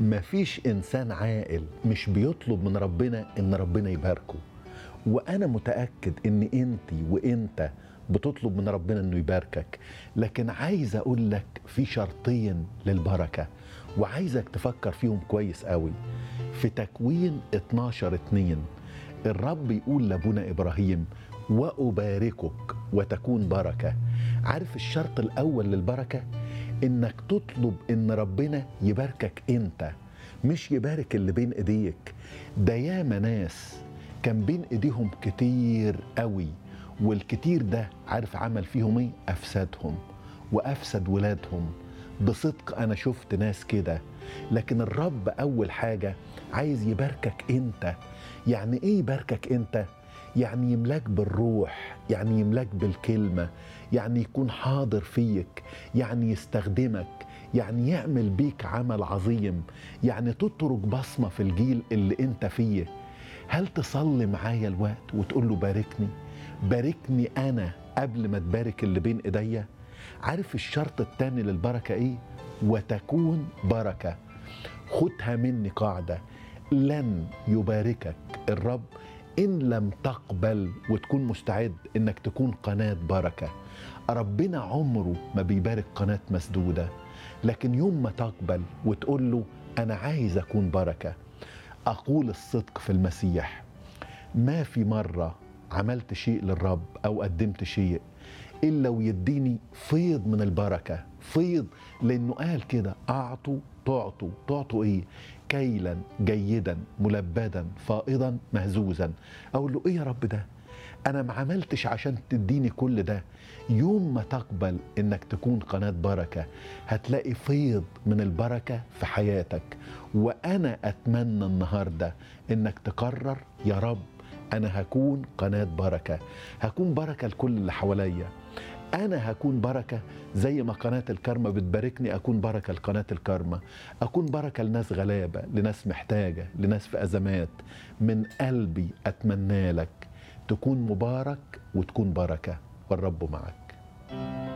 مفيش انسان عاقل مش بيطلب من ربنا ان ربنا يباركه وانا متاكد ان انت وانت بتطلب من ربنا انه يباركك لكن عايز اقول لك في شرطين للبركه وعايزك تفكر فيهم كويس قوي في تكوين 12 2 الرب يقول لابونا ابراهيم واباركك وتكون بركه عارف الشرط الاول للبركه انك تطلب ان ربنا يباركك انت مش يبارك اللي بين ايديك ده ياما ناس كان بين ايديهم كتير قوي والكتير ده عارف عمل فيهم ايه افسدهم وافسد ولادهم بصدق انا شفت ناس كده لكن الرب اول حاجه عايز يباركك انت يعني ايه يباركك انت يعني يملاك بالروح يعني يملاك بالكلمه يعني يكون حاضر فيك يعني يستخدمك يعني يعمل بيك عمل عظيم يعني تترك بصمه في الجيل اللي انت فيه هل تصلي معايا الوقت وتقول له باركني باركني انا قبل ما تبارك اللي بين ايديا عارف الشرط التاني للبركه ايه وتكون بركه خدها مني قاعده لن يباركك الرب ان لم تقبل وتكون مستعد انك تكون قناه بركه ربنا عمره ما بيبارك قناه مسدوده لكن يوم ما تقبل وتقول له انا عايز اكون بركه اقول الصدق في المسيح ما في مره عملت شيء للرب او قدمت شيء الا ويديني فيض من البركه فيض لانه قال كده اعطوا تعطوا تعطوا ايه كيلا جيدا ملبدا فائضا مهزوزا اقول له ايه يا رب ده انا ما عملتش عشان تديني كل ده يوم ما تقبل انك تكون قناه بركه هتلاقي فيض من البركه في حياتك وانا اتمنى النهارده انك تقرر يا رب انا هكون قناه بركه هكون بركه لكل اللي حواليا انا هكون بركه زي ما قناه الكرمة بتباركني اكون بركه لقناه الكرمة اكون بركه لناس غلابه لناس محتاجه لناس في ازمات من قلبي اتمنى لك تكون مبارك وتكون بركه والرب معك